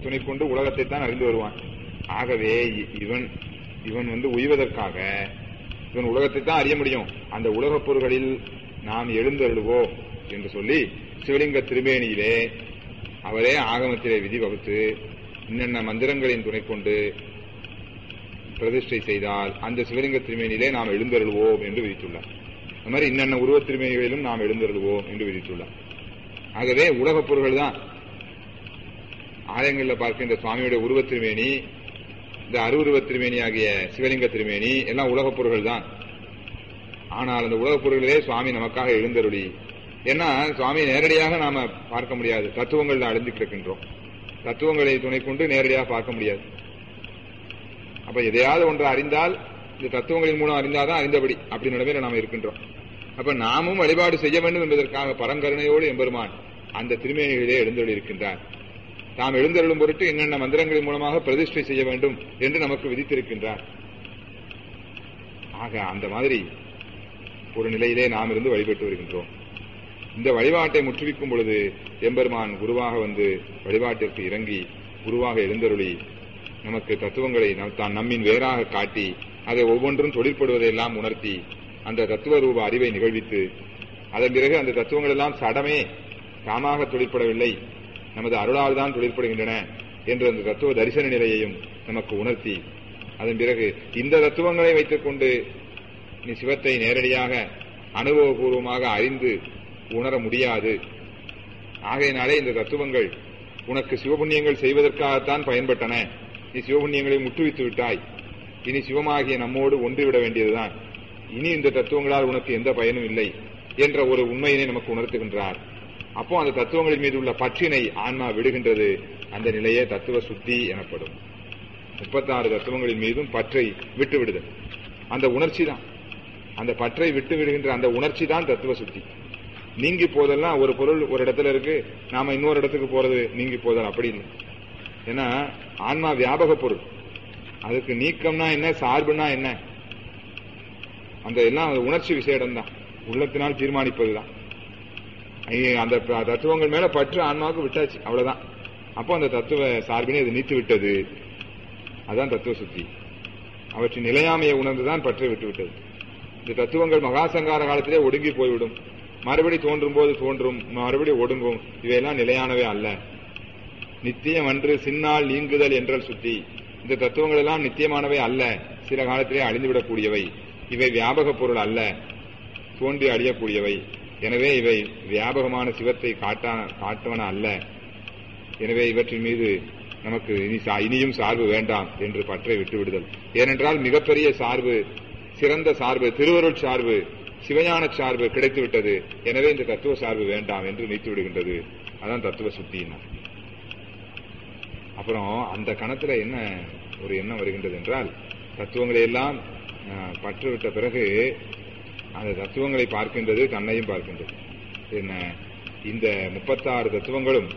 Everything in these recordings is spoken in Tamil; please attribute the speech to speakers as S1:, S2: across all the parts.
S1: துணை கொண்டு உலகத்தை தான் அறிந்து வருவான் ஆகவே இ- இவன் இவன் வந்து உய்வதற்காக இவன் உலகத்தை தான் அறிய முடியும் அந்த உலகப் பொருள்களில் நாம் எழுந்தருளுவோம் என்று சொல்லி சிவலிங்க திருமேனியிலே அவரே ஆகமத்திலே விதி வகுத்து இன்னென்ன மந்திரங்களின் துணை கொண்டு பிரதிஷ்டை செய்தால் அந்த சிவலிங்க திருமேனியிலே நாம் எழுந்தருள்வோம் என்று விதித்துள்ளார் அந்த மாதிரி இன்னென்ன உருவத் திருமேனிகளிலும் நாம் எழுந்தருள்வோம் என்று விதித்துள்ளார் ஆகவே உலகப் பொருள்கள் தான் ஆலயங்களில் பார்க்கின்ற சுவாமியுடைய உருவத் திருமேனி இந்த அருவுருவத் திருமேனி ஆகிய சிவலிங்க திருமேனி எல்லாம் உலகப் பொருள்கள் தான் ஆனால் அந்த உலகப் பொருள்களே சுவாமி நமக்காக எழுந்தருளி ஏன்னா சுவாமி நேரடியாக நாம பார்க்க முடியாது தத்துவங்கள்ல அழிந்து கிடக்கின்றோம் தத்துவங்களை துணை கொண்டு நேரடியாக பார்க்க முடியாது அப்ப எதையாவது ஒன்று அறிந்தால் இந்த தத்துவங்களின் மூலம் அறிந்தாதான் அறிந்தபடி அப்படி நிலைமையில நாம இருக்கின்றோம் அப்ப நாமும் வழிபாடு செய்ய வேண்டும் என்பதற்காக பரங்கருணையோடு எம்பெருமான் அந்த திருமேனிகளிலே எழுந்தருளி இருக்கின்றார் தாம் எழுந்தருளும் பொருட்டு என்னென்ன மந்திரங்களின் மூலமாக பிரதிஷ்டை செய்ய வேண்டும் என்று நமக்கு விதித்திருக்கின்றார் ஆக அந்த மாதிரி ஒரு நிலையிலே நாம் இருந்து வழிபட்டு வருகின்றோம் இந்த வழிபாட்டை முற்றுவிக்கும் பொழுது எம்பெருமான் குருவாக வந்து வழிபாட்டிற்கு இறங்கி குருவாக எழுந்தருளி நமக்கு தத்துவங்களை நம்- தான் நம்மின் வேறாக காட்டி அதை ஒவ்வொன்றும் தொழிற்படுவதையெல்லாம் உணர்த்தி அந்த தத்துவ ரூப அறிவை நிகழ்வித்து அதன் பிறகு அந்த தத்துவங்கள் எல்லாம் சடமே தாமாக தொழிற்படவில்லை நமது அருளால் தான் தொழிற்படுகின்றன என்ற அந்த தத்துவ தரிசன நிலையையும் நமக்கு உணர்த்தி அதன் பிறகு இந்த தத்துவங்களை வைத்துக் கொண்டு நீ சிவத்தை நேரடியாக அனுபவபூர்வமாக அறிந்து உணர முடியாது ஆகையினாலே இந்த தத்துவங்கள் உனக்கு சிவபுண்ணியங்கள் செய்வதற்காகத்தான் பயன்பட்டன நீ சிவபுண்ணியங்களை முற்றுவித்து விட்டாய் இனி சிவமாகிய நம்மோடு ஒன்றிவிட வேண்டியதுதான் இனி இந்த தத்துவங்களால் உனக்கு எந்த பயனும் இல்லை என்ற ஒரு உண்மையினை நமக்கு உணர்த்துகின்றார் அப்போ அந்த தத்துவங்களின் மீது உள்ள பற்றினை ஆன்மா விடுகின்றது அந்த நிலையே தத்துவ சுத்தி எனப்படும் முப்பத்தாறு தத்துவங்களின் மீதும் பற்றை விட்டு விடுதல் அந்த உணர்ச்சி தான் அந்த பற்றை விட்டு விடுகின்ற அந்த உணர்ச்சி தான் தத்துவ சுத்தி நீங்கி போதெல்லாம் ஒரு பொருள் ஒரு இடத்துல இருக்கு நாம இன்னொரு இடத்துக்கு போறது நீங்கி போதல் அப்படி இல்லை ஏன்னா ஆன்மா வியாபக பொருள் அதுக்கு நீக்கம்னா என்ன சார்புனா என்ன அந்த எல்லாம் அது உணர்ச்சி விசேடம் தான் உள்ளத்தினால் தீர்மானிப்பதுதான் ஐய, அந்த ப- தத்துவங்கள் மேல பற்று ஆன்மாவுக்கு விட்டாச்சு அவ்வளவுதான் அப்போ அந்த தத்துவ சார்பினை அது நீத்து விட்டது அதான் தத்துவ சுத்தி அவற்றின் நிலையாமையை உணர்ந்துதான் பற்றை விட்டு விட்டது இந்த தத்துவங்கள் மகாசங்கார காலத்திலே ஒடுங்கி போய்விடும் மறுபடி தோன்றும் போது தோன்றும் மறுபடி ஒடுங்கும் இவையெல்லாம் நிலையானவே அல்ல நித்தியம் அன்று சின்னால் நீங்குதல் என்றல் சுத்தி இந்த தத்துவங்கள் எல்லாம் நித்தியமானவை அல்ல சில காலத்திலே அழிந்துவிடக்கூடியவை இவை வியாபக பொருள் அல்ல தோன்றி அழியக்கூடியவை எனவே இவை வியாபகமான சிவத்தை காட்டான காட்டுவன அல்ல எனவே இவற்றின் மீது நமக்கு இனி சா- இனியும் சார்பு வேண்டாம் என்று பற்றை விட்டு விடுதல் ஏனென்றால் மிகப்பெரிய சார்பு சிறந்த சார்பு திருவருட் சார்பு சிவஞான சார்பு கிடைத்து விட்டது எனவே இந்த தத்துவ சார்பு வேண்டாம் என்று நீத்து விடுகின்றது அதான் தத்துவ சுத்தின்னா அப்புறம் அந்த கணத்துல என்ன ஒரு எண்ணம் வருகின்றது என்றால் தத்துவங்களை எல்லாம் அஹ், பற்று விட்ட பிறகு அந்த தத்துவங்களை பார்க்கின்றது தன்னையும் பார்க்கின்றது என்ன இந்த முப்பத்தாறு தத்துவங்களும்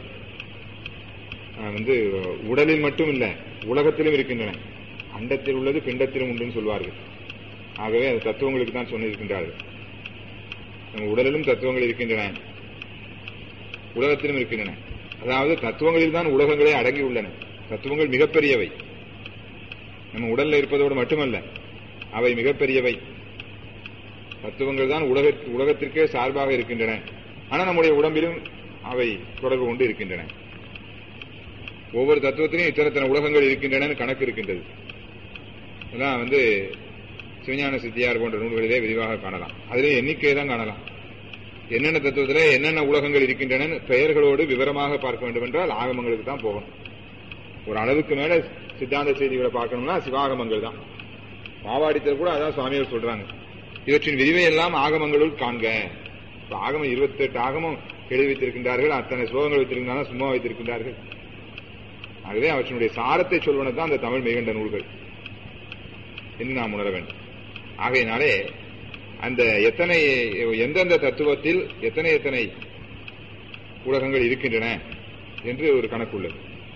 S1: அஹ், வந்து உடலில் மட்டும் இல்ல உலகத்திலும் இருக்கின்றன அண்டத்தில் உள்ளது பிண்டத்திலும் உண்டுன்னு சொல்வார்கள் ஆகவே அந்த தத்துவங்களுக்கு தான் சொல்லியிருக்கின்றார்கள் நம்ம உடலிலும் தத்துவங்கள் இருக்கின்றன உலகத்திலும் இருக்கின்றன அதாவது தத்துவங்களில் தான் உலகங்களே அடங்கி உள்ளன தத்துவங்கள் மிகப்பெரியவை நம்ம உடல்ல இருப்பதோடு மட்டுமல்ல அவை மிகப்பெரியவை தத்துவங்கள் தான் உலக உலகத்திற்கே சார்பாக இருக்கின்றன ஆனா நம்முடைய உடம்பிலும் அவை தொடர்பு கொண்டு இருக்கின்றன ஒவ்வொரு தத்துவத்திலும் இத்தனை இத்தனை உலகங்கள் இருக்கின்றன கணக்கு இருக்கின்றது இதெல்லாம் வந்து சிவஞான சித்தியார் போன்ற நூல்களிலே விரிவாக காணலாம் அதிலே எண்ணிக்கையை தான் காணலாம் என்னென்ன தத்துவத்திலே என்னென்ன உலகங்கள் இருக்கின்றன பெயர்களோடு விவரமாக பார்க்க வேண்டும் என்றால் ஆகமங்களுக்கு தான் போகணும் ஒரு அளவுக்கு மேல சித்தாந்த செய்திகளை பார்க்கணும்னா சிவாகமங்கள் தான் மாவாடித்தல் கூட அதான் சுவாமிகள் சொல்றாங்க இவற்றின் விரிவை எல்லாம் ஆகமங்களுள் காண்க இப்ப ஆகமம் இருபத்தெட்டு ஆகமம் எழுதி வைத்திருக்கின்றார்கள் அத்தனை ஸ்லோகங்கள் வைத்திருக்கிறார்கள் சும்மா வைத்திருக்கின்றார்கள் ஆகவே அவற்றினுடைய சாரத்தை சொல்வன தான் அந்த தமிழ் மிகண்ட நூல்கள் என்று நாம் உணர வேண்டும் ஆகையினாலே அந்த எத்தனை எந்தெந்த தத்துவத்தில் எத்தனை எத்தனை உலகங்கள் இருக்கின்றன என்று ஒரு கணக்கு உள்ளது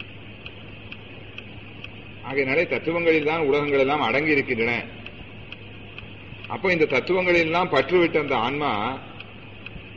S1: ஆகையினாலே தத்துவங்களில் தான் உலகங்கள் எல்லாம் அடங்கி இருக்கின்றன அப்ப இந்த தத்துவங்களில் எல்லாம் பற்றுவிட்ட அந்த ஆன்மா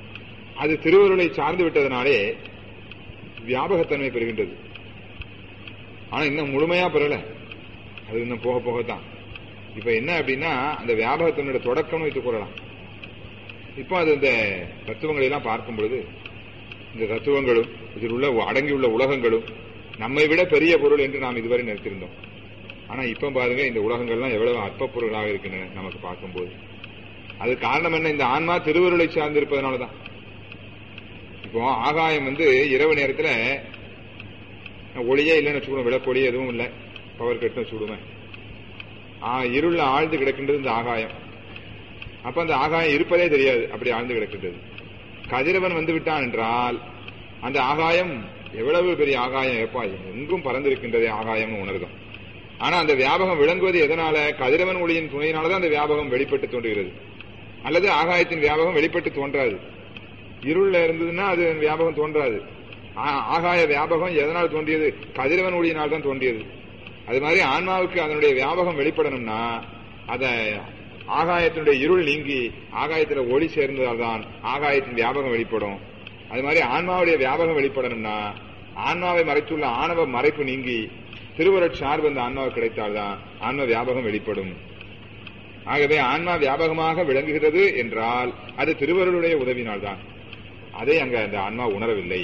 S1: அது திருவருளை சார்ந்து விட்டதனாலே வியாபகத்தன்மை பெறுகின்றது ஆனா இன்னும் முழுமையா பெறல அது இன்னும் போக போகத்தான் இப்ப என்ன அப்படின்னா அந்த வியாபகத்தினுடைய தொடக்கம்னு வைத்துக் கொள்ளலாம் இப்போ அது இந்த தத்துவங்களை எல்லாம் பார்க்கும் பொழுது இந்த தத்துவங்களும் இதில் உள்ள அடங்கியுள்ள உலகங்களும் நம்மை விட பெரிய பொருள் என்று நாம் இதுவரை நினைத்திருந்தோம் ஆனா இப்ப பாருங்க இந்த உலகங்கள்லாம் எவ்வளவு அற்ப பொருளாக இருக்கின்றன நமக்கு பார்க்கும்போது அது காரணம் என்ன இந்த ஆன்மா திருவருளை சார்ந்திருப்பதனாலதான் இப்போ ஆகாயம் வந்து இரவு நேரத்துல ஒளியே இல்லைன்னு வச்சுக்கணும் விளக்கொளி எதுவும் இல்லை பவர் கட்டும் வச்சுடுவேன் இருள்ல ஆழ்ந்து கிடக்கின்றது இந்த ஆகாயம் அப்ப அந்த ஆகாயம் இருப்பதே தெரியாது அப்படி ஆழ்ந்து கிடக்கின்றது கதிரவன் வந்து விட்டான் என்றால் அந்த ஆகாயம் எவ்வளவு பெரிய ஆகாயம் எப்பா எங்கும் பறந்திருக்கின்றதே ஆகாயம் உணர்தம் ஆனா அந்த வியாபகம் விளங்குவது எதனால கதிரவன் ஒளியின் துணையினாலதான் அந்த வியாபகம் வெளிப்பட்டு தோன்றுகிறது அல்லது ஆகாயத்தின் வியாபகம் வெளிப்பட்டு தோன்றாது இருள்ல இருந்ததுன்னா அது வியாபகம் தோன்றாது ஆகாய வியாபகம் எதனால் தோன்றியது கதிரவன் ஒளியினால் தான் தோன்றியது அது மாதிரி ஆன்மாவுக்கு அதனுடைய வியாபகம் வெளிப்படணும்னா அத ஆகாயத்தினுடைய இருள் நீங்கி ஆகாயத்துல ஒளி சேர்ந்ததால் தான் ஆகாயத்தின் வியாபகம் வெளிப்படும் அது மாதிரி ஆன்மாவுடைய வியாபகம் வெளிப்படணும்னா ஆன்மாவை மறைத்துள்ள ஆணவ மறைப்பு நீங்கி திருவருட் சார்பு அந்த ஆன்மாவுக்கு கிடைத்தால்தான் ஆன்ம வியாபகம் வெளிப்படும் ஆகவே ஆன்மா வியாபகமாக விளங்குகிறது என்றால் அது திருவருளுடைய உதவினால்தான் அதை அங்க அந்த ஆன்மா உணரவில்லை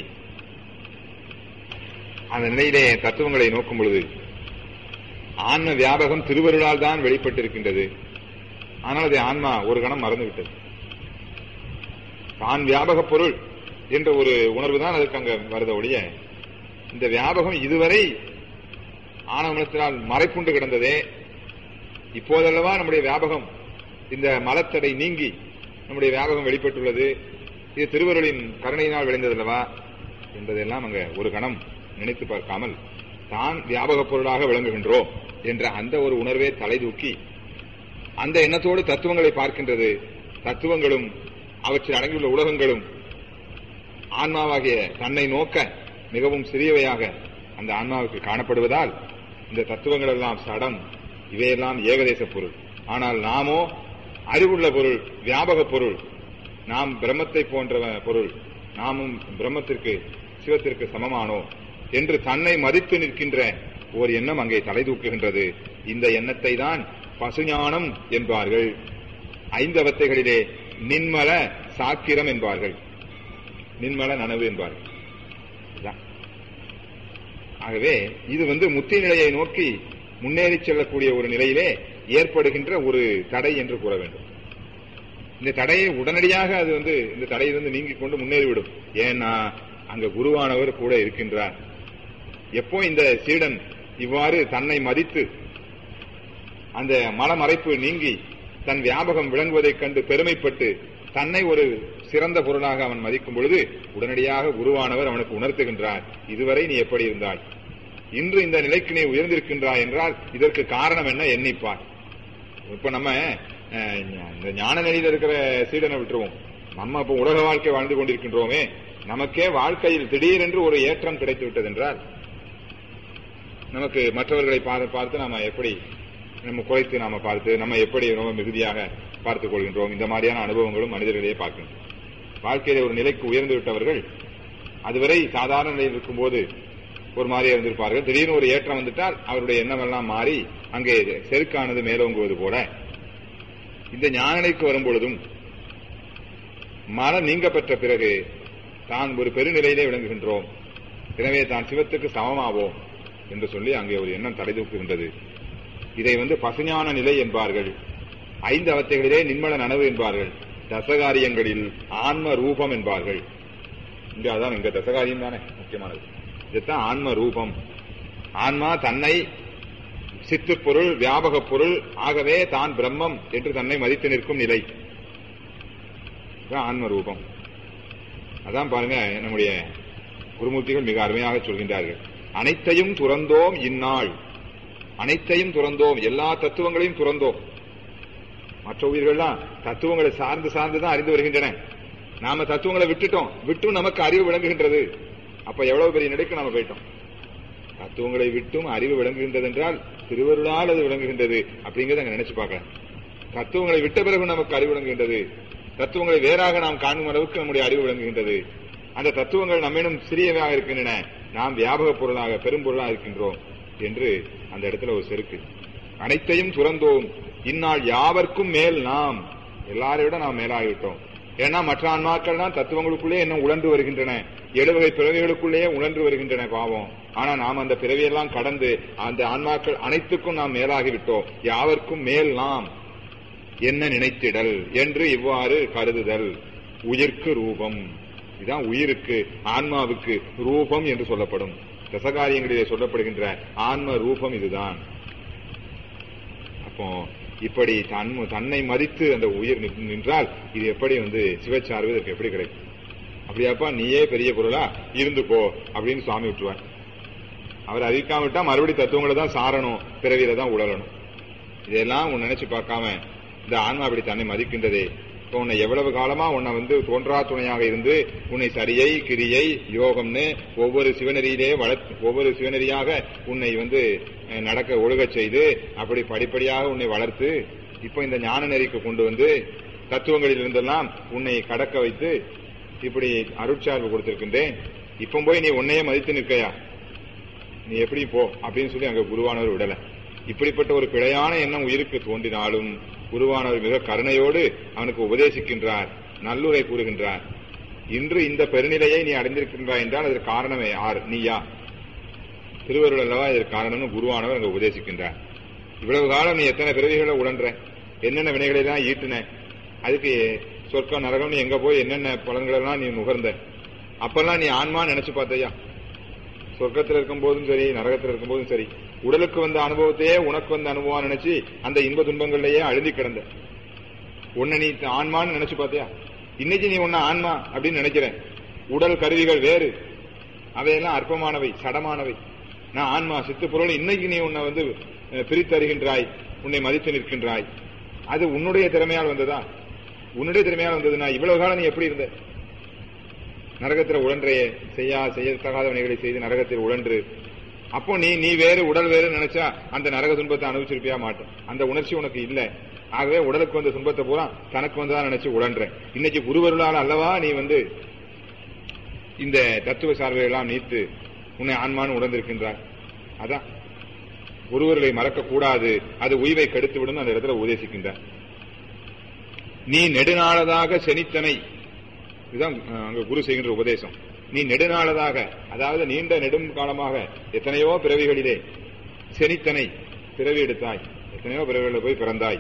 S1: அந்த நிலையிலே தத்துவங்களை நோக்கும் பொழுது ஆன்ம வியாபகம் திருவருளால் தான் வெளிப்பட்டிருக்கின்றது ஆனால் அதை ஆன்மா ஒரு கணம் மறந்துவிட்டது தான் வியாபக பொருள் என்ற ஒரு உணர்வு தான் அதுக்கு அங்க வருத ஒழிய இந்த வியாபகம் இதுவரை ஆணவனத்தினால் மறைப்புண்டு கிடந்ததே இப்போதல்லவா நம்முடைய வியாபகம் இந்த மலத்தடை நீங்கி நம்முடைய வியாபகம் வெளிப்பட்டுள்ளது இது திருவருளின் கருணையினால் விளைந்ததல்லவா என்பதெல்லாம் அங்க ஒரு கணம் நினைத்து பார்க்காமல் தான் வியாபக பொருளாக விளங்குகின்றோம் என்ற அந்த ஒரு உணர்வே தலை தூக்கி அந்த எண்ணத்தோடு தத்துவங்களை பார்க்கின்றது தத்துவங்களும் அவற்றில் அடங்கியுள்ள உலகங்களும் ஆன்மாவாகிய தன்னை நோக்க மிகவும் சிறியவையாக அந்த ஆன்மாவுக்கு காணப்படுவதால் இந்த தத்துவங்கள் எல்லாம் சடம் இவையெல்லாம் ஏகதேச பொருள் ஆனால் நாமோ அறிவுள்ள பொருள் வியாபக பொருள் நாம் பிரம்மத்தை போன்ற பொருள் நாமும் பிரம்மத்திற்கு சிவத்திற்கு சமமானோ என்று தன்னை மதித்து நிற்கின்ற ஓர் எண்ணம் அங்கே தலை தூக்குகின்றது இந்த எண்ணத்தை தான் பசுஞானம் என்பார்கள் ஐந்தவத்தைகளிலே நின்மல சாக்கிரம் என்பார்கள் நின்மல நனவு என்பார்கள் ஆகவே இது வந்து முத்தி நிலையை நோக்கி முன்னேறி செல்லக்கூடிய ஒரு நிலையிலே ஏற்படுகின்ற ஒரு தடை என்று கூற வேண்டும் இந்த தடையை உடனடியாக அது வந்து இந்த தடையிலிருந்து நீங்கிக் கொண்டு முன்னேறிவிடும் ஏன்னா அங்க குருவானவர் கூட இருக்கின்றார் எப்போ இந்த சீடன் இவ்வாறு தன்னை மதித்து அந்த மனமறைப்பு நீங்கி தன் வியாபகம் விளங்குவதைக் கண்டு பெருமைப்பட்டு தன்னை ஒரு சிறந்த பொருளாக அவன் மதிக்கும் பொழுது உடனடியாக குருவானவர் அவனுக்கு உணர்த்துகின்றார் இதுவரை நீ எப்படி இருந்தாய் இன்று இந்த நிலைக்கு நீ உயர்ந்திருக்கின்றாய் என்றால் இதற்கு காரணம் என்ன எண்ணிப்பார் இப்ப நம்ம இந்த ஞான நிலையில் இருக்கிற சீடனை விட்டுருவோம் நம்ம இப்ப உலக வாழ்க்கை வாழ்ந்து கொண்டிருக்கின்றோமே நமக்கே வாழ்க்கையில் திடீரென்று ஒரு ஏற்றம் கிடைத்து விட்டது என்றால் நமக்கு மற்றவர்களை பார்த்து நாம எப்படி நம்ம குறைத்து நாம பார்த்து நம்ம எப்படி ரொம்ப மிகுதியாக பார்த்துக் கொள்கின்றோம் இந்த மாதிரியான அனுபவங்களும் மனிதர்களையே பார்க்கின்றோம் வாழ்க்கையில ஒரு நிலைக்கு உயர்ந்து விட்டவர்கள் அதுவரை சாதாரண நிலையில் இருக்கும்போது ஒரு மாதிரியா இருந்திருப்பார்கள் திடீர்னு ஒரு ஏற்றம் வந்துட்டால் அவருடைய எண்ணமெல்லாம் மாறி அங்கே செருக்கானது மேலோங்குவது போல இந்த ஞானநிலைக்கு வரும்பொழுதும் மனம் நீங்க பெற்ற பிறகு தான் ஒரு பெருநிலையிலே விளங்குகின்றோம் எனவே தான் சிவத்துக்கு சமமாவோம் என்று சொல்லி அங்கே ஒரு எண்ணம் தடை தூக்குகின்றது இதை வந்து பசுஞான நிலை என்பார்கள் ஐந்து அவத்தைகளிலே நின்மல நனவு என்பார்கள் தசகாரியங்களில் ஆன்ம ரூபம் என்பார்கள் இங்க அதான் இங்க தசகாரியம் தானே முக்கியமானது இதுதான் ஆன்ம ரூபம் ஆன்மா தன்னை சித்து பொருள் வியாபக பொருள் ஆகவே தான் பிரம்மம் என்று தன்னை மதித்து நிற்கும் நிலை ஆன்ம ரூபம் அதான் பாருங்க நம்முடைய குருமூர்த்திகள் மிக அருமையாக சொல்கின்றார்கள் அனைத்தையும் துறந்தோம் இந்நாள் அனைத்தையும் துறந்தோம் எல்லா தத்துவங்களையும் துறந்தோம் மற்ற உயிர்கள்லாம் தத்துவங்களை சார்ந்து சார்ந்துதான் அறிந்து வருகின்றன நாம தத்துவங்களை விட்டுட்டோம் விட்டும் நமக்கு அறிவு விளங்குகின்றது அப்ப எவ்வளவு பெரிய நிலைக்கு நாம போயிட்டோம் தத்துவங்களை விட்டும் அறிவு விளங்குகின்றது என்றால் திருவருளால் அது விளங்குகின்றது அப்படிங்கறத அங்க நினைச்சு பார்க்கலாம் தத்துவங்களை விட்ட பிறகு நமக்கு அறிவு விளங்குகின்றது தத்துவங்களை வேறாக நாம் காணும் அளவுக்கு நம்முடைய அறிவு விளங்குகின்றது அந்த தத்துவங்கள் நம்மிடம் சிறியவையாக இருக்கின்றன நாம் வியாபக பொருளாக பெரும் பொருளாக இருக்கின்றோம் என்று அந்த இடத்துல ஒரு செருக்கு அனைத்தையும் துறந்தோம் இந்நாள் யாவர்க்கும் மேல் நாம் எல்லாரை விட நாம் மேலாகிவிட்டோம் ஏன்னா மற்ற ஆன்மாக்கள் தான் தத்துவங்களுக்குள்ளே என்ன உழன்று வருகின்றன எழுவகை பிறவிகளுக்குள்ளேயே உழன்று வருகின்றன பாவம் ஆனா நாம் அந்த பிறவியெல்லாம் கடந்து அந்த ஆன்மாக்கள் அனைத்துக்கும் நாம் மேலாகிவிட்டோம் யாவர்க்கும் மேல் நாம் என்ன நினைத்திடல் என்று இவ்வாறு கருதுதல் உயிர்க்கு ரூபம் இதுதான் உயிருக்கு ஆன்மாவுக்கு ரூபம் என்று சொல்லப்படும் ரசகாரியங்களிலே சொல்லப்படுகின்ற ஆன்ம ரூபம் இதுதான் அப்போ இப்படி தன் தன்னை மதித்து அந்த உயிர் நின்- நின்றால் இது எப்படி வந்து சிவச்சார்பு இதற்கு எப்படி கிடைக்கும் அப்படியாப்பா நீயே பெரிய பொருளா இருந்துக்கோ அப்படின்னு சுவாமி விட்டுருவார் அவர் அறிவிக்காம விட்டா மறுபடி தத்துவங்களை தான் சாரணும் பிறவியில தான் உழலணும் இதெல்லாம் உன் நினைச்சு பார்க்காம இந்த ஆன்மா அப்படி தன்னை மதிக்கின்றதே இப்ப உன்னை எவ்வளவு காலமா உன்னை வந்து தோன்றா துணையாக இருந்து உன்னை சரியை கிரியை யோகம்னு ஒவ்வொரு சிவநெறியிலே வளர்த்து ஒவ்வொரு சிவநெறியாக உன்னை வந்து அஹ், நடக்க ஒழுகச் செய்து அப்படி படிப்படியாக உன்னை வளர்த்து இப்போ இந்த ஞான நெறிக்கு கொண்டு வந்து தத்துவங்களில் இருந்தெல்லாம் உன்னை கடக்க வைத்து இப்படி அருட்சார்பு கொடுத்திருக்கின்றேன் இப்போ போய் நீ உன்னையே மதித்து நிற்கையா நீ எப்படி போ அப்படின்னு சொல்லி அங்க குருவானவர் விடல இப்படிப்பட்ட ஒரு பிழையான எண்ணம் உயிருக்கு தோன்றினாலும் குருவானவர் மிக கருணையோடு அவனுக்கு உபதேசிக்கின்றார் நல்லுரை கூறுகின்றார் இன்று இந்த பெருநிலையை நீ அடைந்திருக்கின்றாய் என்றால் அதற்கு காரணமே யார் நீயா திருவருள் அல்லவா இதற்கு காரணம்னு குருவானவர் அங்க உபதேசிக்கின்றார் இவ்வளவு காலம் நீ எத்தனை பிறவிகளை உழன்ற என்னென்ன வினைகளை எல்லாம் ஈட்டின அதுக்கு சொர்க்கம் நரகம் நீ எங்க போய் என்னென்ன பலன்கள் எல்லாம் நீ நுகர்ந்த அப்பெல்லாம் நீ ஆன்மா நினைச்சு பார்த்தையா சொர்க்கத்தில் இருக்கும் போதும் சரி நரகத்தில் இருக்கும் போதும் சரி உடலுக்கு வந்த அனுபவத்தையே உனக்கு வந்த அனுபவம் நினைச்சு அந்த இன்ப துன்பங்கள்லயே அழுந்தி கிடந்த உன்னை நீ ஆன்மான்னு நினைச்சு பார்த்தியா இன்னைக்கு நீ உன்ன ஆன்மா அப்படின்னு நினைக்கிற உடல் கருவிகள் வேறு அவையெல்லாம் அற்பமானவை சடமானவை நான் ஆன்மா சித்து பொருள் இன்னைக்கு நீ உன்னை வந்து அஹ், பிரித்தறிகின்றாய் உன்னை மதித்து நிற்கின்றாய் அது உன்னுடைய திறமையால் வந்ததா உன்னுடைய திறமையால் வந்ததுன்னா இவ்வளவு காலம் நீ எப்படி இருந்த நரகத்தில் உழன்றையே செய்யா செய்யத்தகாத வினைகளை செய்து நரகத்தில் உழன்று அப்போ நீ நீ வேறு உடல் வேறு நினைச்சா அந்த நரக துன்பத்தை அனுபவிச்சிருப்பியா மாட்டேன் அந்த உணர்ச்சி உனக்கு இல்ல ஆகவே உடலுக்கு வந்த துன்பத்தை பூரா தனக்கு வந்ததா நினைச்சு உழன்ற இன்னைக்கு குருவருளால் அல்லவா நீ வந்து இந்த தத்துவ சார்பை எல்லாம் நீத்து உன்னை ஆன்மான்னு உணர்ந்திருக்கின்றாய் அதான் ஒருவர்களை மறக்க கூடாது அது உய்வை கெடுத்து விடும் அந்த இடத்துல உபதேசிக்கின்றார் நீ நெடுநாளதாக செனித்தனை இதுதான் அஹ், அங்க குரு செய்கின்ற உபதேசம் நீ நெடுநாளதாக அதாவது நீண்ட நெடும் காலமாக எத்தனையோ பிறவிகளிலே செனித்தனை பிறவி எடுத்தாய் எத்தனையோ பிறவிகளில் போய் பிறந்தாய்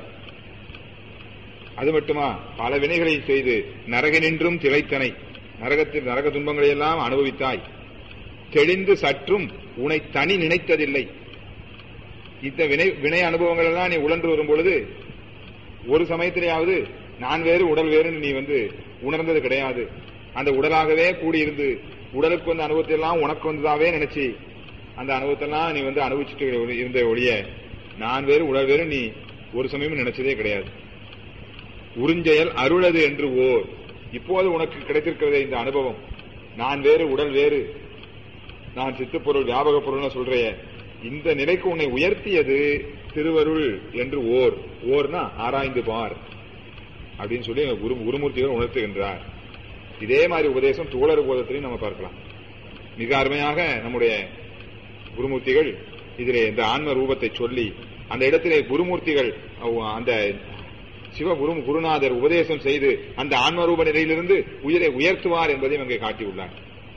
S1: அது மட்டுமா பல வினைகளை செய்து நரகனின்றும் திளைத்தனை நரகத்தில் நரக துன்பங்களை எல்லாம் அனுபவித்தாய் தெளிந்து சற்றும் உன்னை தனி நினைத்ததில்லை இந்த வினை வினை அனுபவங்கள் எல்லாம் நீ உழன்று வரும் பொழுது ஒரு சமயத்திலேயாவது நான் வேறு உடல் வேறுன்னு நீ வந்து உணர்ந்தது கிடையாது அந்த உடலாகவே கூடியிருந்து உடலுக்கு வந்த அனுபவத்தை எல்லாம் உனக்கு வந்ததாவே நினைச்சு அந்த அனுபவத்தெல்லாம் நீ வந்து அனுபவிச்சுட்டு இருந்த ஒழிய நான் வேறு உடல் வேறு நீ ஒரு சமயமும் நினைச்சதே கிடையாது உறிஞ்செயல் அருளது என்று ஓர் இப்போது உனக்கு கிடைத்திருக்கிறதே இந்த அனுபவம் நான் வேறு உடல் வேறு நான் சித்துப்பொருள் வியாபக பொருள்னு சொல்றைய இந்த நிலைக்கு உன்னை உயர்த்தியது திருவருள் என்று ஓர் ஓர்னா ஆராய்ந்து பார் அப்படின்னு சொல்லி குரு குருமூர்த்திகள் உணர்த்துகின்றார் இதே மாதிரி உபதேசம் தோழர் போதத்திலையும் நம்ம பார்க்கலாம் மிக அருமையாக நம்முடைய குருமூர்த்திகள் இதிலே இந்த ஆன்ம ரூபத்தை சொல்லி அந்த இடத்திலே குருமூர்த்திகள் அவ்- அந்த சிவ குரு குருநாதர் உபதேசம் செய்து அந்த ஆன்ம ரூப நிலையிலிருந்து உயிரை உயர்த்துவார் என்பதையும் அங்கே காட்டியுள்ளார்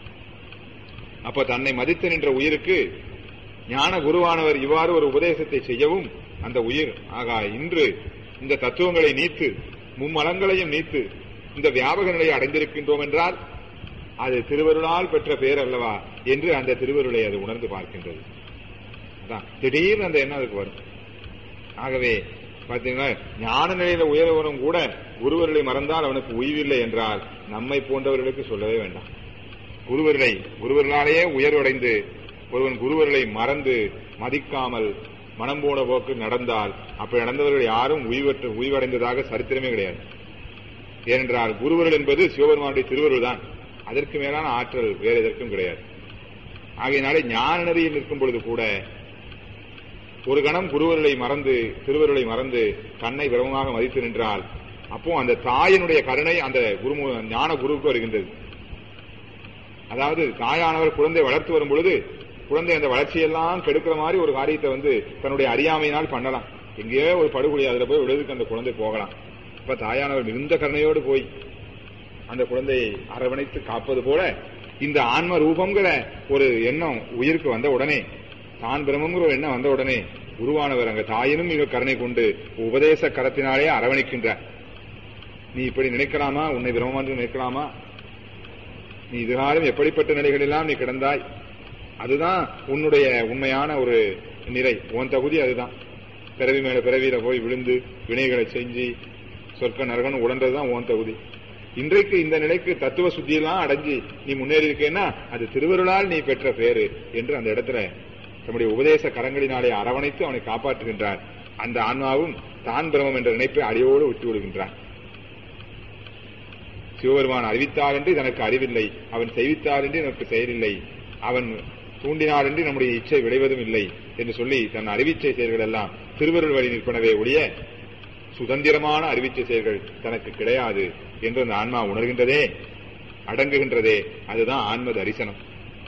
S1: அப்ப தன்னை மதித்து நின்ற உயிருக்கு ஞான குருவானவர் இவ்வாறு ஒரு உபதேசத்தை செய்யவும் அந்த உயிர் ஆகா இன்று இந்த தத்துவங்களை நீத்து மும்மலங்களையும் நீத்து இந்த வியாபக நிலையை அடைந்திருக்கின்றோம் என்றால் அது திருவருளால் பெற்ற பேர் அல்லவா என்று அந்த திருவருளை அது உணர்ந்து பார்க்கின்றது அதான் திடீர்னு அந்த எண்ணம் அதுக்கு வரும் ஆகவே பாத்தீங்கன்னா ஞான நிலையில உயர்வனும் கூட குருவர்களை மறந்தால் அவனுக்கு உய்வில்லை என்றால் நம்மை போன்றவர்களுக்கு சொல்லவே வேண்டாம் குருவர்களை குருவர்களாலேயே உயர்வடைந்து ஒருவன் குருவர்களை மறந்து மதிக்காமல் மனம் போன போக்கு நடந்தால் அப்படி நடந்தவர்கள் யாரும் உய்வற்று உய்வடைந்ததாக சரித்திரமே கிடையாது ஏனென்றால் குருவர்கள் என்பது சிவபெருமானுடைய திருவருள் தான் அதற்கு மேலான ஆற்றல் வேறு எதற்கும் கிடையாது ஆகையினாலே ஞான நெறியில் நிற்கும் பொழுது கூட ஒரு கணம் குருவர்களை மறந்து திருவருளை மறந்து தன்னை பிரமமாக மதித்து நின்றால் அப்போ அந்த தாயினுடைய கருணை அந்த குரு ஞான குருவுக்கு வருகின்றது அதாவது தாயானவர் குழந்தை வளர்த்து வரும் பொழுது குழந்தை அந்த வளர்ச்சியெல்லாம் கெடுக்கிற மாதிரி ஒரு காரியத்தை வந்து தன்னுடைய அறியாமையினால் பண்ணலாம் எங்கேயோ ஒரு படுகொலி அதுல போய் விடுறதுக்கு அந்த குழந்தை போகலாம் இப்ப தாயானவர் மிகுந்த கருணையோடு போய் அந்த குழந்தையை அரவணைத்து காப்பது போல இந்த ஆன்ம ரூபங்கிற ஒரு எண்ணம் உயிருக்கு வந்த உடனே தான் பிரம்மங்கிற ஒரு எண்ணம் வந்த உடனே உருவானவர் அங்க தாயினும் மிக கருணை கொண்டு உபதேச கரத்தினாலே அரவணைக்கின்றார் நீ இப்படி நினைக்கலாமா உன்னை பிரம்மம் என்று நினைக்கலாமா நீ இதுகாலம் எப்படிப்பட்ட நிலைகளெல்லாம் நீ கிடந்தாய் அதுதான் உன்னுடைய உண்மையான ஒரு நிலை உன் தகுதி அதுதான் பிறவி மேல பிறவியில போய் விழுந்து வினைகளை செஞ்சு சொர்க்க நரகன் உடன்றதுதான் உன் தகுதி இன்றைக்கு இந்த நிலைக்கு தத்துவ சுத்தியெல்லாம் அடைஞ்சு நீ முன்னேறி இருக்கேன்னா அது திருவருளால் நீ பெற்ற பேரு என்று அந்த இடத்துல தம்முடைய உபதேச கரங்களினாலே அரவணைத்து அவனை காப்பாற்றுகின்றார் அந்த ஆன்மாவும் தான் பிரமம் என்ற நினைப்பை அடியோடு விட்டு விடுகின்றான் சிவபெருமான் அறிவித்தார் என்று தனக்கு அறிவில்லை அவன் செய்வித்தார் என்று எனக்கு செயலில்லை அவன் தூண்டினார் என்று நம்முடைய இச்சை விளைவதும் இல்லை என்று சொல்லி தன் அறிவிச்சை செயல்கள் எல்லாம் திருவருள் வழி நிற்பனவே ஒழிய சுதந்திரமான அறிவிச்சை செயல்கள் தனக்கு கிடையாது என்று அந்த ஆன்மா உணர்கின்றதே அடங்குகின்றதே அதுதான் ஆன்ம தரிசனம்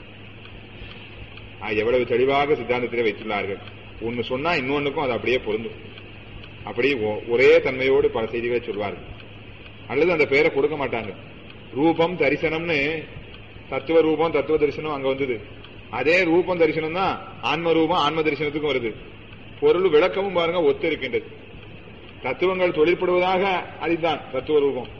S1: எவ்வளவு தெளிவாக சித்தாந்தத்திலே வைத்துள்ளார்கள் ஒன்னு சொன்னா இன்னொன்னுக்கும் அது அப்படியே பொருந்தும் அப்படி ஒரே தன்மையோடு பல செய்திகளை சொல்வார்கள் அல்லது அந்த பெயரை கொடுக்க மாட்டாங்க ரூபம் தரிசனம்னு தத்துவ ரூபம் தத்துவ தரிசனம் அங்க வந்தது அதே ரூபம் தரிசனம் தான் ஆன்ம ரூபம் ஆன்ம தரிசனத்துக்கும் வருது பொருள் விளக்கமும் பாருங்க ஒத்து இருக்கின்றது தத்துவங்கள் தொழிற்படுவதாக அறிந்தான் தத்துவ ரூபம்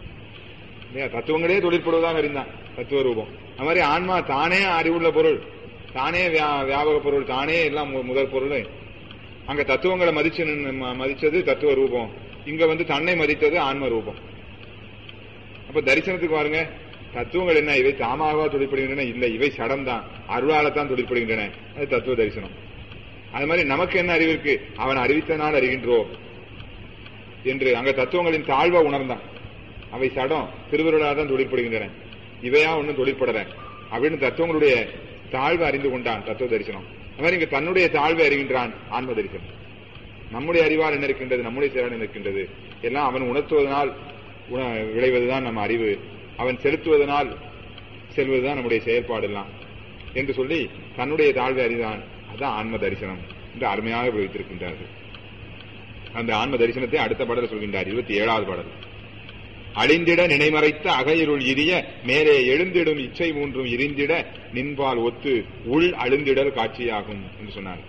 S1: தத்துவங்களே தொழிற்படுவதாக அறிந்தான் தத்துவ ரூபம் அது மாதிரி ஆன்மா தானே அறிவுள்ள பொருள் தானே வியாபக பொருள் தானே எல்லாம் முதல் பொருள் அங்க தத்துவங்களை மதிச்சு மதிச்சது தத்துவ ரூபம் இங்க வந்து தன்னை மதித்தது ஆன்ம ரூபம் அப்ப தரிசனத்துக்கு பாருங்க தத்துவங்கள் என்ன இவை தாமாகவா தொழிற்படுகின்றன இல்லை இவை சடம் தான் அருளாலத்தான் தொழிற்படுகின்றன அது தத்துவ தரிசனம் அது மாதிரி நமக்கு என்ன அறிவு இருக்கு அவன் அறிவித்தனால் அறிகின்றோம் என்று அங்க தத்துவங்களின் தாழ்வை உணர்ந்தான் அவை சடம் திருவருளாக தான் தொழிற்படுகின்றன இவையா ஒன்னும் தொழிற்படல அப்படின்னு தத்துவங்களுடைய தாழ்வை அறிந்து கொண்டான் தத்துவ தரிசனம் அது மாதிரி இங்க தன்னுடைய தாழ்வை அறிகின்றான் ஆன்ம தரிசனம் நம்முடைய அறிவால் என்ன இருக்கின்றது நம்முடைய செயலால் என்ன இருக்கின்றது எல்லாம் அவன் உணர்த்துவதனால் விளைவதுதான் நம்ம அறிவு அவன் செலுத்துவதனால் செல்வதுதான் நம்முடைய செயற்பாடு எல்லாம் என்று சொல்லி தன்னுடைய தாழ்வை அறிதான் அதுதான் ஆன்ம தரிசனம் என்று அருமையாக வைத்திருக்கின்றார்கள் அந்த ஆன்ம தரிசனத்தை அடுத்த பாடல் சொல்கின்றார் இருபத்தி ஏழாவது பாடல் அழிந்திட நினைமறைத்த அகையிருள் இரிய மேலே எழுந்திடும் இச்சை மூன்றும் இருந்திட நின்பால் ஒத்து உள் அழுந்திடல் காட்சியாகும் என்று சொன்னார்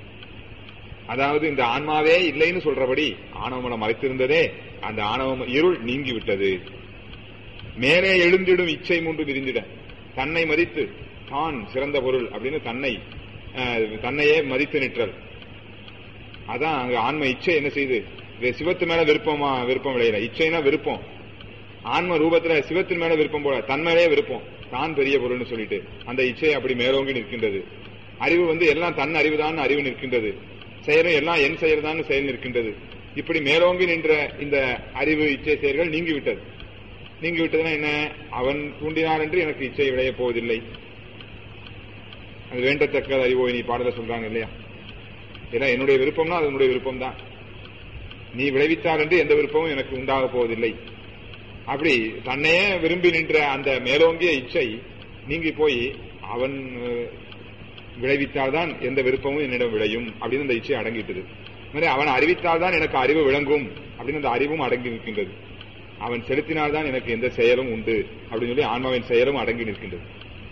S1: அதாவது இந்த ஆன்மாவே இல்லைன்னு சொல்றபடி ஆணவமலம் மறைத்திருந்ததே அந்த ஆணவம் இருள் நீங்கி விட்டது மேலே எழுந்திடும் இச்சை மூன்று விரிந்திட தன்னை மதித்து தான் சிறந்த பொருள் அப்படின்னு தன்னை தன்னையே மதித்து நிற்றல் அதான் அங்க ஆன்ம இச்சை என்ன செய்யுது சிவத்து மேல விருப்பமா விருப்பம் விளையல இச்சைனா விருப்பம் ஆன்ம ரூபத்துல சிவத்தின் மேல விருப்பம் போல தன் மேலே விருப்பம் தான் பெரிய பொருள்னு சொல்லிட்டு அந்த இச்சை அப்படி மேலோங்கி நிற்கின்றது அறிவு வந்து எல்லாம் தன் அறிவுதான் அறிவு நிற்கின்றது செயலும் எல்லாம் என் செயல்தான் செயல் நிற்கின்றது இப்படி மேலோங்கி நின்ற இந்த அறிவு இச்சை செயல்கள் நீங்கிவிட்டது நீங்கிவிட்டதுன்னா என்ன அவன் தூண்டினார் என்று எனக்கு இச்சை விளைய போவதில்லை அது வேண்டத்தக்க அறிவோ நீ பாடல சொல்றாங்க இல்லையா ஏன்னா என்னுடைய விருப்பம்னா அது என்னுடைய விருப்பம் தான் நீ விளைவித்தார் என்று எந்த விருப்பமும் எனக்கு உண்டாக போவதில்லை அப்படி தன்னையே விரும்பி நின்ற அந்த மேலோங்கிய இச்சை நீங்கி போய் அவன் விளைவித்தால்தான் எந்த விருப்பமும் என்னிடம் விளையும் அப்படின்னு அந்த இச்சை அடங்கிட்டது மாதிரி அவன் அறிவித்தால்தான் எனக்கு அறிவு விளங்கும் அப்படின்னு அந்த அறிவும் அடங்கி நிற்கின்றது அவன் செலுத்தினால்தான் எனக்கு எந்த செயலும் உண்டு அப்படின்னு சொல்லி ஆன்மாவின் செயலும் அடங்கி நிற்கின்றது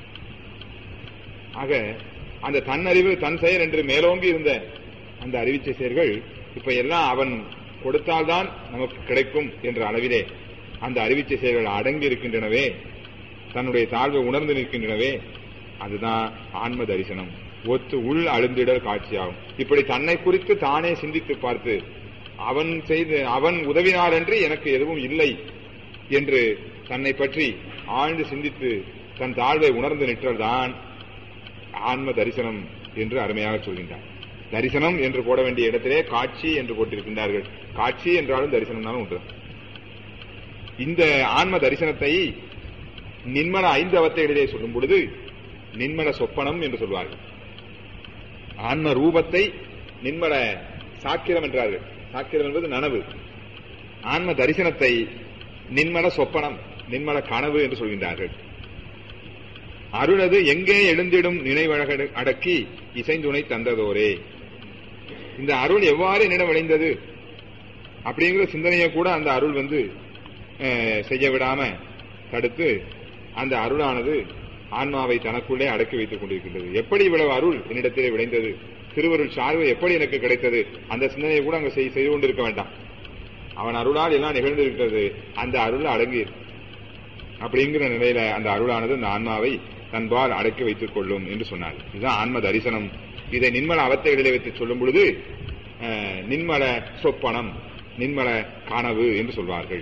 S1: ஆக அந்த தன் அறிவு தன் செயல் என்று மேலோங்கி இருந்த அந்த அறிவிச்சை செயல்கள் இப்ப எல்லாம் அவன் கொடுத்தால்தான் நமக்கு கிடைக்கும் என்ற அளவிலே அந்த அறிவிச்சை செயல்கள் அடங்கி இருக்கின்றனவே தன்னுடைய தாழ்வை உணர்ந்து நிற்கின்றனவே அதுதான் ஆன்ம தரிசனம் ஒத்து உள் அழுந்திடல் காட்சியாகும் இப்படி தன்னை குறித்து தானே சிந்தித்து பார்த்து அவன் செய்து அவன் உதவினார் என்று எனக்கு எதுவும் இல்லை என்று தன்னை பற்றி ஆழ்ந்து சிந்தித்து தன் தாழ்வை உணர்ந்து நிற்றல்தான் ஆன்ம தரிசனம் என்று அருமையாக சொல்கின்றார் தரிசனம் என்று போட வேண்டிய இடத்திலே காட்சி என்று போட்டிருக்கின்றார்கள் காட்சி என்றாலும் தரிசனம் ஒன்று இந்த ஆன்ம தரிசனத்தை நின்மல ஐந்து அவத்தைகளிலே சொல்லும் பொழுது நின்மல சொப்பனம் என்று சொல்வார்கள் ஆன்ம ரூபத்தை நின்மல சாக்கிரம் என்றார்கள் சாக்கிரம் என்பது நனவு ஆன்ம தரிசனத்தை நின்மல சொப்பனம் நின்மல கனவு என்று சொல்கின்றார்கள் அருளது எங்கே எழுந்திடும் நினைவழக அடக்கி இசைந்துணை தந்ததோரே இந்த அருள் எவ்வாறு என்னிடம் விளைந்தது அப்படிங்கிற சிந்தனையை கூட அந்த அருள் வந்து அஹ், செய்ய விடாம தடுத்து அந்த அருளானது ஆன்மாவை தனக்குள்ளே அடக்கி வைத்துக் கொண்டிருக்கின்றது எப்படி இவ்வளவு அருள் என்னிடத்திலே விளைந்தது திருவருள் சார்பு எப்படி எனக்கு கிடைத்தது அந்த சிந்தனையை கூட அங்க செய்- செய்து கொண்டிருக்க வேண்டாம் அவன் அருளால் எல்லாம் நிகழ்ந்திருக்கிறது அந்த அருள் அடங்கி இருக்கு. அப்படிங்கிற நிலையில அந்த அருளானது அந்த ஆன்மாவை தன்பால் அடக்கி வைத்துக் கொள்ளும் என்று சொன்னார் இதுதான் ஆன்ம தரிசனம் இதை நின்மல அவத்தைகளிலே வைத்து சொல்லும் பொழுது அஹ், நின்மல சொப்பனம் நின்மல கனவு என்று சொல்வார்கள்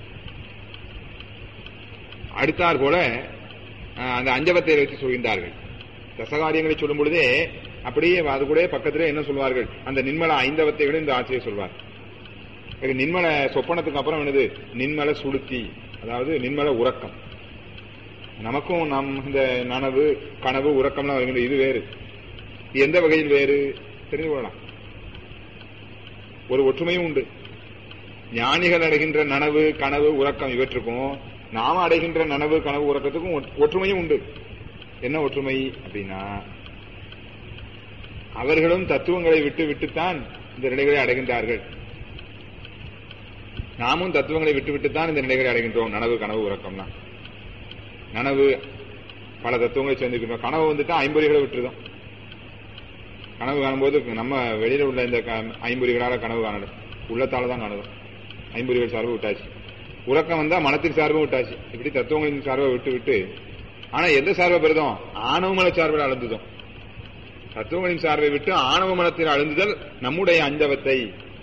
S1: அடுத்தார் போல அஹ், அந்த அஞ்சவத்தை வைத்து சொல்கின்றார்கள் தசகாரியங்களை சொல்லும் பொழுதே அப்படியே அது கூட பக்கத்திலே என்ன சொல்வார்கள் அந்த நின்மல ஐந்தவத்தைகளும் இந்த ஆட்சியை சொல்வார் இது நின்மல சொப்பனத்துக்கு அப்புறம் என்னது நின்மல சுளுத்தி அதாவது நின்மல உறக்கம் நமக்கும் நம் இந்த நனவு கனவு உறக்கம்லாம் வருகின்ற இது வேறு இது எந்த வகையில் வேறு தெரிந்து கொள்ளலாம் ஒரு ஒற்றுமையும் உண்டு ஞானிகள் அடைகின்ற நனவு கனவு உறக்கம் இவற்றுக்கும் நாம அடைகின்ற நனவு கனவு உறக்கத்துக்கும் ஒற்று- ஒற்றுமையும் உண்டு என்ன ஒற்றுமை அப்படின்னா அவர்களும் தத்துவங்களை விட்டு விட்டுத்தான் இந்த நிலைகளை அடைகின்றார்கள் நாமும் தத்துவங்களை விட்டு விட்டுத்தான் இந்த நிலைகளை அடைகின்றோம் நனவு கனவு உறக்கம்லாம் நனவு பல தத்துவங்களை சேர்ந்துக்கிட்டோம் கனவு வந்துட்டா ஐம்பொறிகளை விட்டுருதோம் கனவு காணும்போது நம்ம வெளியில உள்ள இந்த க- ஐம்பொறிகளால கனவு காணல உள்ளத்தால தான் காணுதோம் ஐம்பொறிகள் சார்பு விட்டாச்சு உறக்கம் வந்தா மனத்தின் சார்பு விட்டாச்சு இப்படி தத்துவங்களின் சார்பை விட்டு விட்டு ஆனா எந்த சார்பை பெறுதோம் ஆணவமல சார்பில் அளந்துதோம் தத்துவங்களின் சார்பை விட்டு ஆணவ மனத்தில் அழுந்துதல் நம்முடைய அஞ்சவத்தை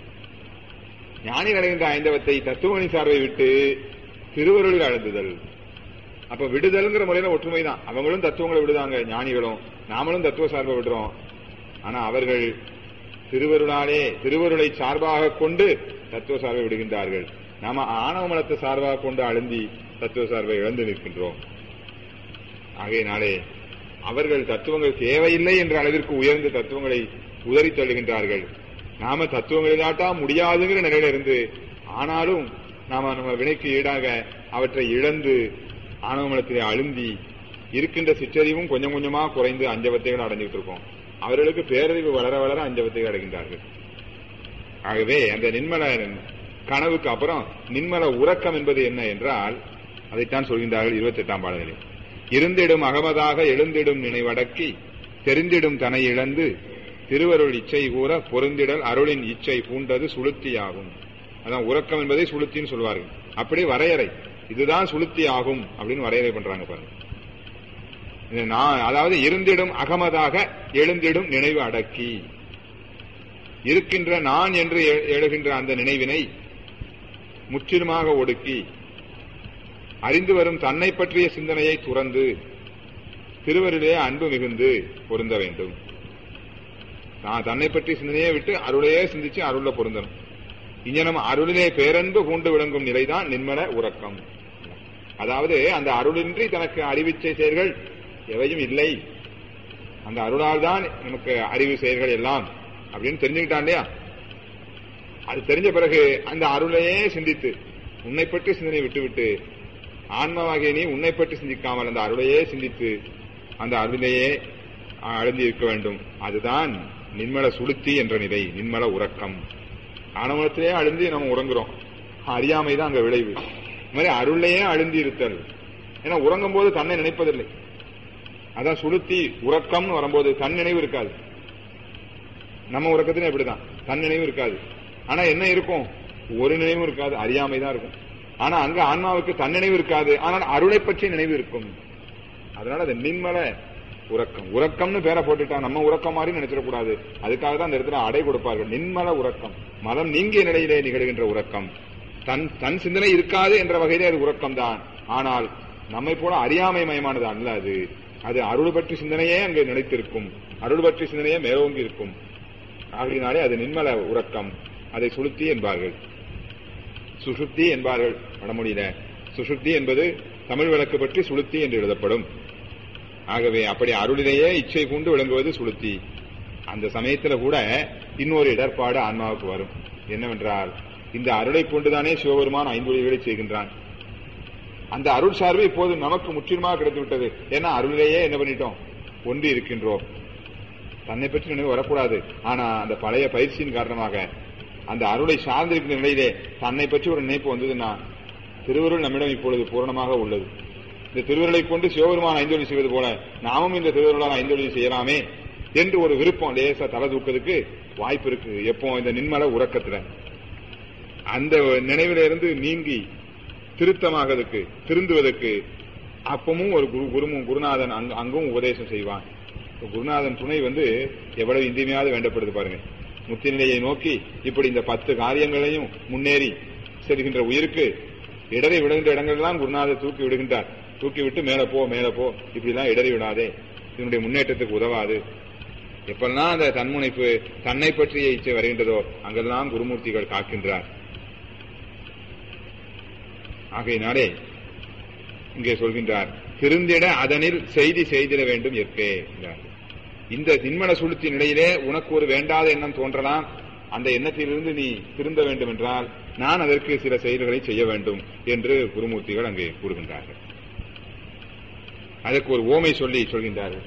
S1: ஞானி அடைகின்ற ஐந்தவத்தை தத்துவங்களின் சார்பை விட்டு திருவருளில் அழுந்துதல் அப்ப விடுதல்ங்கிற முறையில ஒற்றுமை தான் அவங்களும் தத்துவங்களை விடுதாங்க ஞானிகளும் நாமளும் தத்துவ சார்பை விடுறோம் ஆனா அவர்கள் திருவருளாலே திருவருளை சார்பாக கொண்டு தத்துவ சார்பை விடுகின்றார்கள் நாம ஆணவ மலத்தை சார்பாக கொண்டு அழுந்தி தத்துவ சார்பை இழந்து நிற்கின்றோம் ஆகையினாலே அவர்கள் தத்துவங்கள் தேவையில்லை என்ற அளவிற்கு உயர்ந்த தத்துவங்களை உதறி தள்ளுகின்றார்கள் நாம தத்துவங்களிலாட்டா முடியாதுங்கிற நிலையில இருந்து ஆனாலும் நாம நம்ம வினைக்கு ஈடாக அவற்றை இழந்து ஆணவமலத்திலே அழுந்தி இருக்கின்ற சிற்றறிவும் கொஞ்சம் கொஞ்சமா குறைந்து அஞ்சவத்தைகள் அடைஞ்சிட்டு இருக்கோம் அவர்களுக்கு பேரறிவு வளர வளர அஞ்சவத்தைகள் அடைகின்றார்கள் ஆகவே அந்த நின்மல கனவுக்கு அப்புறம் நின்மல உறக்கம் என்பது என்ன என்றால் அதைத்தான் சொல்கின்றார்கள் இருபத்தி எட்டாம் பாடலில் இருந்திடும் அகமதாக எழுந்திடும் நினைவடக்கி தெரிந்திடும் தனை இழந்து திருவருள் இச்சை கூற பொருந்திடல் அருளின் இச்சை பூண்டது சுளுத்தியாகும் அதான் உறக்கம் என்பதை சுளுத்தின்னு சொல்வார்கள் அப்படி வரையறை இதுதான் சுளுத்தி ஆகும் அப்படின்னு வரையறை பண்றாங்க பாருங்க இது நான் அதாவது இருந்திடும் அகமதாக எழுந்திடும் நினைவு அடக்கி இருக்கின்ற நான் என்று எ- எழுகின்ற அந்த நினைவினை முற்றிலுமாக ஒடுக்கி அறிந்து வரும் தன்னை பற்றிய சிந்தனையை துறந்து திருவருளே அன்பு மிகுந்து பொருந்த வேண்டும் நான் தன்னை பற்றிய சிந்தனையை விட்டு அருளையே சிந்திச்சு அருள்ல பொருந்தணும் இங்க நம்ம அருளிலே பேரன்பு பூண்டு விளங்கும் நிலைதான் நின்மல உறக்கம் அதாவது அந்த அருளின்றி தனக்கு அறிவிச்சை செயல்கள் எவையும் இல்லை அந்த அருளால் தான் நமக்கு அறிவு செயல்கள் எல்லாம் அப்படின்னு தெரிஞ்சுக்கிட்டான் இல்லையா அது தெரிஞ்ச பிறகு அந்த அருளையே சிந்தித்து உன்னை பற்றி சிந்தனை விட்டுவிட்டு ஆன்மாவாகிய நீ உன்னை பற்றி சிந்திக்காமல் அந்த அருளையே சிந்தித்து அந்த அருளையே அழுந்தி இருக்க வேண்டும் அதுதான் நின்மல சுளுத்தி என்ற நிலை நின்மல உறக்கம் ஆணவத்திலே அழுந்தி நம்ம உறங்குறோம் அறியாமை தான் அங்க விளைவு இந்த மாதிரி அருளையே அழுந்தி இருத்தல் ஏன்னா உறங்கும் போது தன்னை நினைப்பதில்லை அதான் சுளுத்தி உறக்கம்னு வரும்போது தன் நினைவு இருக்காது நம்ம உறக்கத்திலும் எப்படிதான் தன் நினைவு இருக்காது ஆனா என்ன இருக்கும் ஒரு நினைவும் இருக்காது அறியாமை தான் இருக்கும் ஆனா அங்க ஆன்மாவுக்கு தன் நினைவு இருக்காது ஆனால் அருளை பற்றிய நினைவு இருக்கும் அதனால அது நின்மல உறக்கம் உறக்கம்னு பேரை போட்டுட்டா நம்ம உறக்கம் மாதிரி நினைச்சிடக்கூடாது அதுக்காக தான் அந்த இடத்துல அடை கொடுப்பார்கள் நின்மல உறக்கம் மதம் நீங்கிய நிலையிலே நிகழ்கின்ற உறக்கம் தன் தன் சிந்தனை இருக்காது என்ற வகையிலே அது உறக்கம் தான் ஆனால் நம்மை போல அறியாமை மயமானது அல்ல அது அது அருள் பற்றி சிந்தனையே அங்கு நினைத்திருக்கும் அருள் பற்றி சிந்தனையே மேலோங்கி இருக்கும் ஆகையினாலே அது நின்மல உறக்கம் அதை சுளுத்தி என்பார்கள் சுசுப்தி என்பார்கள் வடமொழியில சுசுப்தி என்பது தமிழ் வழக்கு பற்றி சுளுத்தி என்று எழுதப்படும் ஆகவே அப்படி அருளிலேயே இச்சை கொண்டு விளங்குவது சுளுத்தி அந்த சமயத்துல கூட இன்னொரு இடர்பாடு ஆன்மாவுக்கு வரும் என்னவென்றால் இந்த அருளை கொண்டுதானே சிவபெருமான் ஐந்தொழில்களை செய்கின்றான் அந்த அருள் சார்பு இப்போது நமக்கு முற்றிலுமாக கிடைத்து விட்டது ஏன்னா அருளிலேயே என்ன பண்ணிட்டோம் ஒன்றி இருக்கின்றோம் தன்னை பற்றி நினைவு வரக்கூடாது ஆனா அந்த பழைய பயிற்சியின் காரணமாக அந்த அருளை சார்ந்திருக்கிற நிலையிலே தன்னை பற்றி ஒரு நினைப்பு வந்ததுன்னா திருவருள் நம்மிடம் இப்பொழுது பூரணமாக உள்ளது இந்த திருவருளை கொண்டு சிவபெருமான் ஐந்தொழி செய்வது போல நாமும் இந்த திருவருளால் ஐந்தொழி செய்யலாமே என்று ஒரு விருப்பம் லேசா தலை தூக்கிறதுக்கு வாய்ப்பு இருக்கு எப்போ இந்த நின்மல உறக்கத்துல அந்த நினைவில இருந்து நீங்கி திருத்தமாகிறதுக்கு திருந்துவதற்கு அப்பமும் ஒரு குரு குருமும் குருநாதன் அங்க- அங்கும் உபதேசம் செய்வான் இப்ப குருநாதன் துணை வந்து எவ்வளவு இந்திமையாவது வேண்டப்படுது பாருங்க முத்தி நிலையை நோக்கி இப்படி இந்த பத்து காரியங்களையும் முன்னேறி செல்கின்ற உயிருக்கு இடரை விடுகின்ற இடங்களெல்லாம் குருநாதர் தூக்கி விடுகின்றார் தூக்கி விட்டு மேல போ மேல போ இப்படிலாம் இடறி விடாதே இதனுடைய முன்னேற்றத்துக்கு உதவாது எப்பெல்லாம் அந்த தன்முனைப்பு தன்னை பற்றிய இச்சை வருகின்றதோ அங்கெல்லாம் குருமூர்த்திகள் காக்கின்றார் ஆகையினாலே இங்கே சொல்கின்றார் திருந்திட அதனில் செய்தி செய்திட வேண்டும் ஏற்கே என்றார். இந்த தின்மன சுளுத்தி நிலையிலே உனக்கு ஒரு வேண்டாத எண்ணம் தோன்றலாம் அந்த எண்ணத்திலிருந்து நீ திருந்த வேண்டும் என்றால் நான் அதற்கு சில செயல்களை செய்ய வேண்டும் என்று குருமூர்த்திகள் அங்கே கூறுகின்றார்கள் அதற்கு ஒரு ஓமை சொல்லி சொல்கின்றார்கள்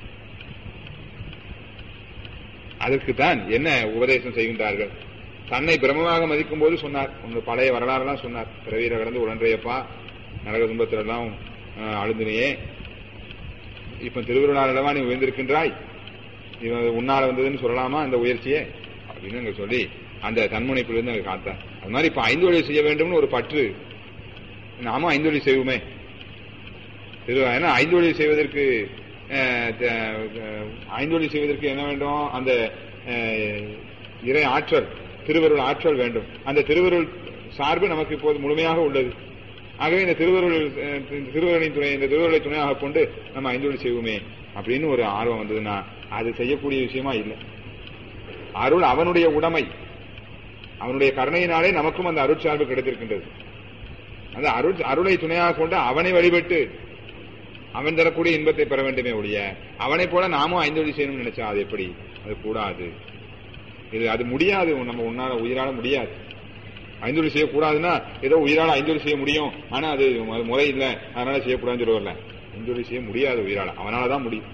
S1: அதற்கு தான் என்ன உபதேசம் செய்கின்றார்கள் தன்னை பிரம்மமாக மதிக்கும் போது சொன்னார் உங்க பழைய வரலாறுலாம் சொன்னார் பிறவியில கடந்து உடன்றையப்பா நரக துன்பத்திலெல்லாம் அஹ், அழுந்தினையே இப்ப திருவிழாவிலவா நீ உயர்ந்திருக்கின்றாய் இவன் உன்னால வந்ததுன்னு சொல்லலாமா அந்த உயர்ச்சியே அப்படின்னு அங்க சொல்லி அந்த தன்முனைப்பிலிருந்து அங்க காத்தார் அது மாதிரி இப்ப ஐந்து வழி செய்ய வேண்டும்னு ஒரு பற்று நாமும் ஐந்து வழி செய்வோமே திரு ஏன்னா ஐந்து வழி செய்வதற்கு அஹ், த- அஹ், ஐந்து வழி செய்வதற்கு என்ன வேண்டும் அந்த அஹ், இறை ஆற்றல் திருவருள் ஆற்றல் வேண்டும் அந்த திருவருள் சார்பு நமக்கு இப்போது முழுமையாக உள்ளது ஆகவே இந்த திருவருள் அஹ், இந்த திருவருளின் துணை இந்த திருவருளை துணையாக கொண்டு நம்ம ஐந்து வழி செய்வோமே அப்படின்னு ஒரு ஆர்வம் வந்ததுன்னா அது செய்யக்கூடிய விஷயமா இல்லை அருள் அவனுடைய உடைமை அவனுடைய கருணையினாலே நமக்கும் அந்த அருட்சார்பு கிடைத்திருக்கின்றது அந்த அருள் அருளை துணையாக கொண்டு அவனை வழிபட்டு அவன் தரக்கூடிய இன்பத்தை பெற வேண்டுமே ஒழிய அவனைப் போல நாமும் ஐந்தொழி செய்யணும்னு நினைச்சா அது எப்படி அது கூடாது இது அது முடியாது நம்ம உன்னால உயிரால முடியாது ஐந்தொழி செய்யக்கூடாதுன்னா ஏதோ உயிரால ஐந்தொழி செய்ய முடியும் ஆனா அது அது முறை இல்லை அதனால செய்யக்கூடாதுன்னு சொல்லுவார்ல ஐந்தொழி செய்ய முடியாது உயிரால அவனாலதான் முடியும்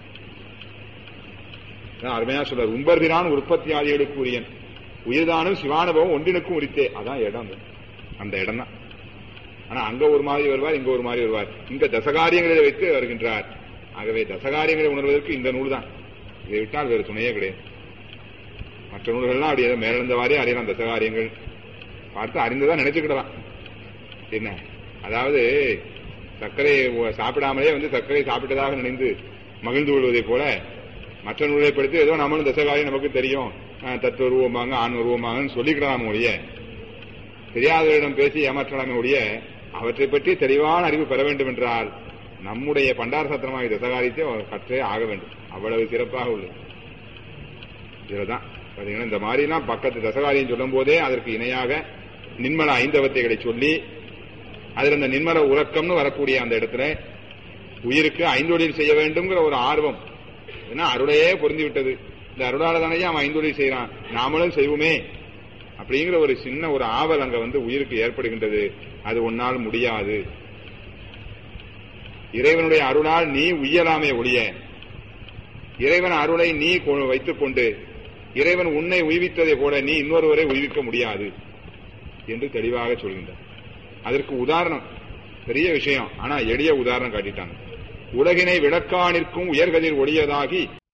S1: அதான் அருமையா சொல்றார் உம்பர்பிரான் உற்பத்தி ஆதிகளுக்கு உரியன் உயிர்தானும் சிவானுபவம் ஒன்றினுக்கும் உரித்தே அதான் இடம் அது. அந்த இடம் தான் ஆனா அங்க ஒரு மாதிரி வருவார் இங்க ஒரு மாதிரி வருவார் இங்க தசகாரியங்களை வைத்து வருகின்றார் ஆகவே தசகாரியங்களை உணர்வதற்கு இந்த நூல் தான் இதை விட்டால் வேறு துணையே கிடையாது மற்ற நூல்கள்லாம் அப்படி ஏதோ மேலந்தவாறே அறியலாம் தசகாரியங்கள் பார்த்து அறிந்ததா நினைச்சுக்கிடலாம் என்ன அதாவது சர்க்கரை உ- சாப்பிடாமலே வந்து சர்க்கரை சாப்பிட்டதாக நினைந்து மகிழ்ந்து கொள்வதை போல மற்ற நூலை படித்து ஏதோ நம்மளும் தசகாரியம் நமக்கு தெரியும் அஹ், தத்துவ ரூபமாங்க ஆண் உருவமாங்கன்னு சொல்லிக்கிடலாம் ஒழிய தெரியாதவரிடம் பேசி ஏமாற்றலாமே ஒழிய அவற்றை பற்றி தெளிவான அறிவு பெற வேண்டும் என்றால் நம்முடைய பண்டார சத்திரமாக தசகாரியத்தை அவர் கற்றே ஆக வேண்டும் அவ்வளவு சிறப்பாக உள்ளது இதுலதான் பாத்தீங்கன்னா இந்த மாதிரிலாம் பக்கத்து தசகாரியம் சொல்லும் போதே அதற்கு இணையாக நின்மல ஐந்தவத்தைகளை சொல்லி அதுல இந்த நின்மல உறக்கம்னு வரக்கூடிய அந்த இடத்துல உயிருக்கு ஐந்தொழில் செய்ய வேண்டும்ங்கிற ஒரு ஆர்வம் ஏன்னா அருளையே பொருந்தி விட்டது இந்த அருளால தானே அவன் ஐந்தொழில் செய்யறான் நாமளும் செய்வோமே அப்படிங்கிற ஒரு சின்ன ஒரு ஆவல் அங்க வந்து உயிருக்கு ஏற்படுகின்றது அது உன்னால் முடியாது இறைவனுடைய அருளால் நீ உய்யலாமே ஒழிய இறைவன் அருளை நீ கொ- வைத்துக் கொண்டு இறைவன் உன்னை உய்வித்ததை போல நீ இன்னொருவரை உய்விக்க முடியாது என்று தெளிவாக சொல்கின்றார் அதற்கு உதாரணம் பெரிய விஷயம் ஆனா எளிய உதாரணம் காட்டிட்டாங்க உலகினை விளக்கா நிற்கும் உயர்கதிர் ஒளியதாகி